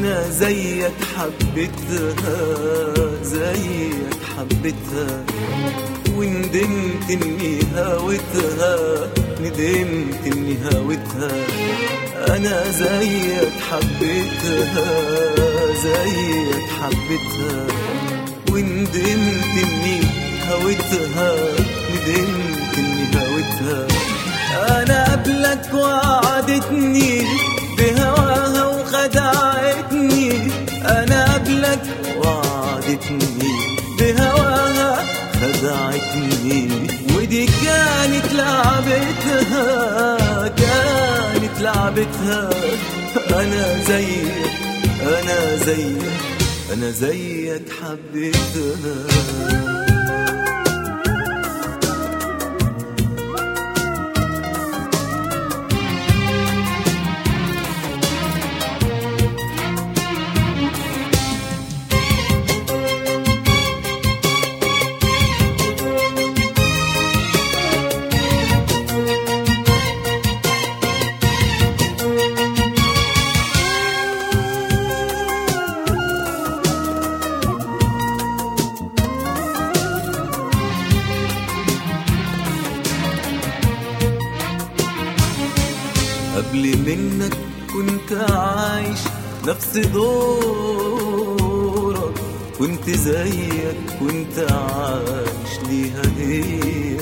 انا زيك حبيتها زيك حبيتها وندمت اني هاوتها ندمت اني هاوتها انا زيك حبيتها زيك حبيتها وندمت اني هاوتها ندمت اني هاوتها انا قبلك وعدتني بهواها وخدعتني انا قبلك وعدتني بهواها خدعتني ودي كانت لعبتها كانت لعبتها انا زيك انا زيك انا زيك حبيتها قبل منك كنت عايش نفس دورك كنت زيك كنت عايش ليها هي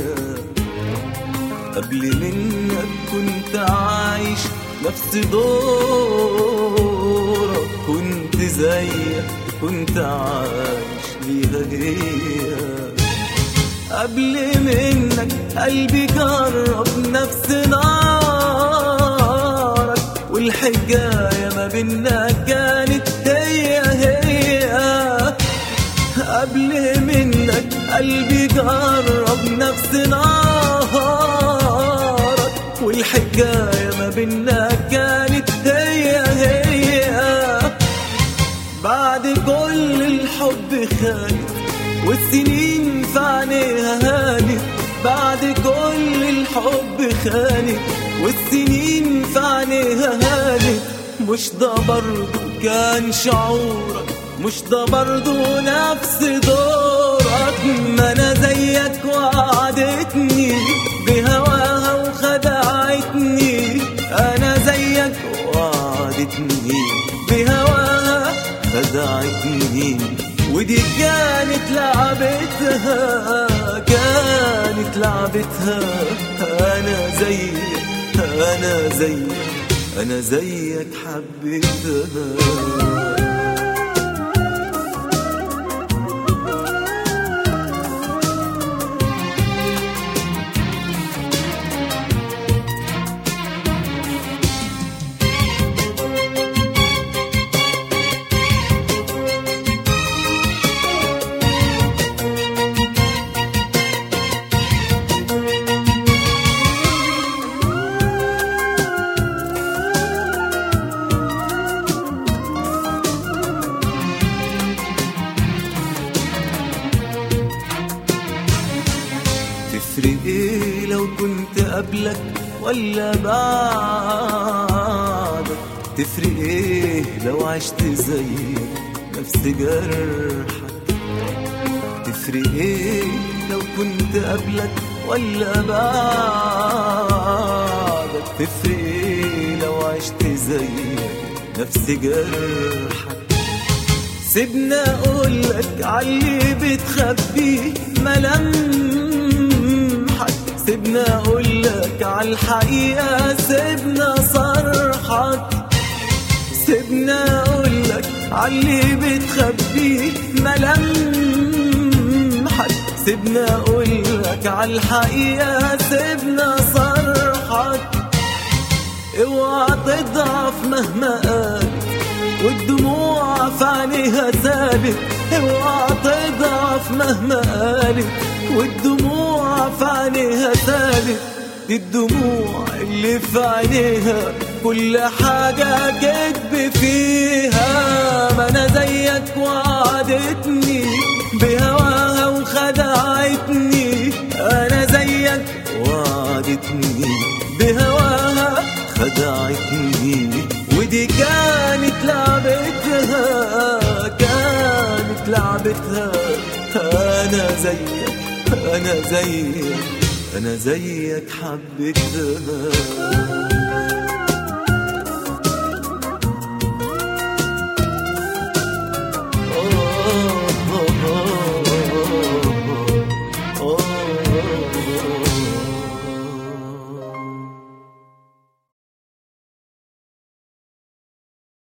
قبل منك كنت عايش نفس دورك كنت زيك كنت عايش ليها هي قبل منك قلبي جرب نفس نارك والحكاية ما بينا كانت هي هي قبل منك قلبي جرب نفس نارك والحكاية ما بينا كانت هي هي بعد كل الحب خالد والسنين في عينيها هانت بعد كل الحب خانت والسنين في عينيها هانت مش ده برضه كان شعورك مش ده برضه نفس دورك ما انا زيك وعدتني بهواها وخدعتني انا زيك وعدتني بهواها خدعتني ودي كانت لعبتها كانت لعبتها انا زيك انا زيك انا زيك حبيتها تفرق ايه لو كنت قبلك ولا بعدك تفرق ايه لو عشت زيك نفس جرحك تفرق ايه لو كنت قبلك ولا بعدك تفرق ايه لو عشت زيك نفس جرحك سيبنا اقولك عاللي بتخبيه ملامحك سيبنا اقولك عالحقيقة سيبنا صرحك سيبنا اقولك عاللي بتخبيه ملامحك سيبنا اقولك عالحقيقة سيبنا صرحك اوعى تضعف مهما قال والدموع في عينيها ثابت اوعى تضعف مهما قالت والدموع في عينيها ثابت دي الدموع اللي في عينيها كل حاجة كدب فيها ما انا زيك وعدتني بهواها وخدعتني انا زيك وعدتني بهواها خدعتني ودي كانت لعبتها كانت لعبتها انا زيك انا زيك انا زيك حبيتها